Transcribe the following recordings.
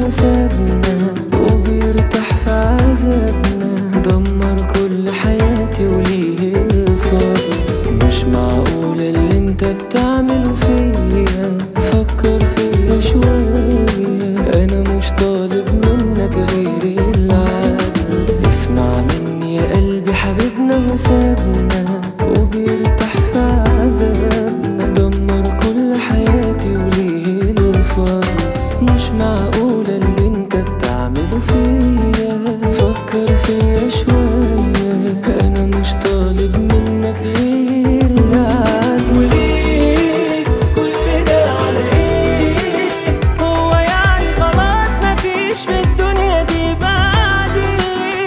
وسابنا وبيرتاح في عذابنا دمر كل حياتي وليه الفضل مش معقول اللي انت بتعمله فيا فكر فيا شوية انا مش طالب منك غير العدل اسمع مني يا قلبي حبيبنا وسابنا وبيرتاح في عذابنا دمر كل حياتي وليه الفضل مش معقولة اللي انت بتعمله فيا فكر فيا شوية انا مش طالب منك غير العدل وليه كل ده على ايه هو يعني خلاص مفيش في الدنيا دي بعدي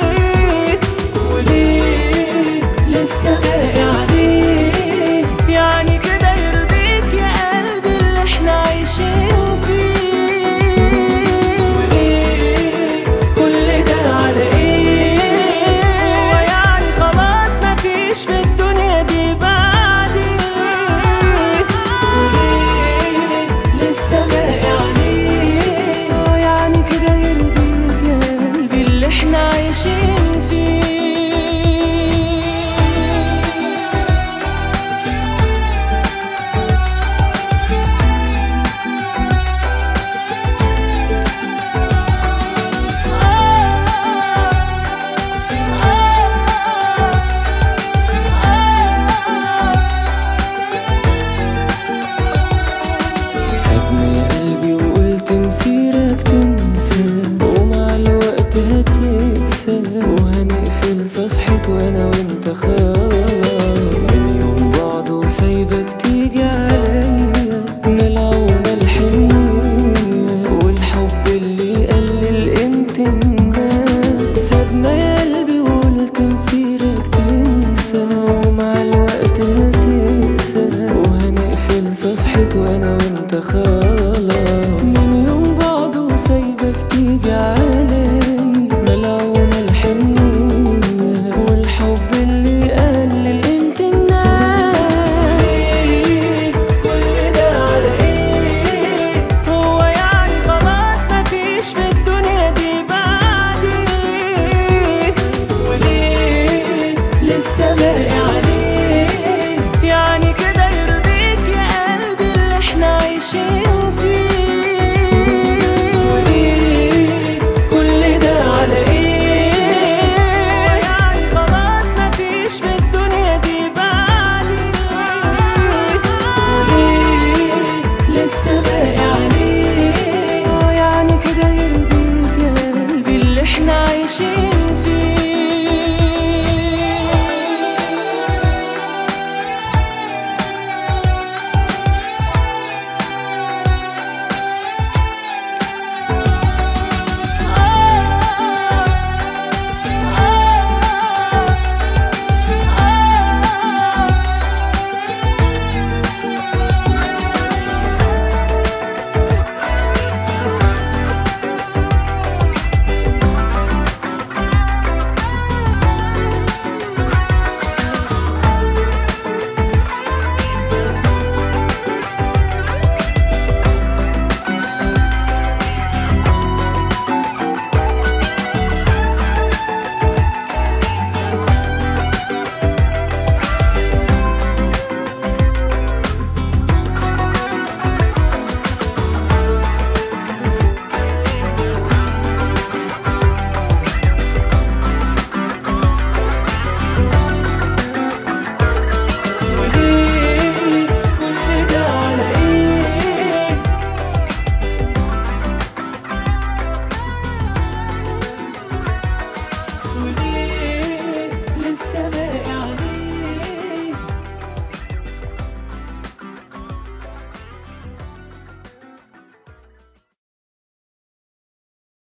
وليه لسه باقي عليه يعني كده يرضيك يا قلبي اللي احنا عايشين فيه وليه كل ده على ايه هو يعني خلاص مفيش في الدنيا دي بعدي وليه لسه باقي عليه آه يعني كده يرضيك يا قلبي اللي احنا عايشين فيه سابني يا قلبي وقلت مسيرك تنسى ومع الوقت هتنسى وهنقفل صفحة وانا وانت خلاص من يوم بعد وسايبك تيجي عليا ملعونة الحنية والحب اللي يقلل قيمة الناس سابنا يا قلبي وقلت مسيرك تنسى ومع الوقت هتنسى وهنقفل صفحة وانا وانت خلاص من يوم بعد وسايبك تيجي علي ملعونة الحنية والحب اللي يقلل قيمة الناس كل ده على ايه هو يعني خلاص مفيش في الدنيا دي بعدي وليه لسه باقي عليه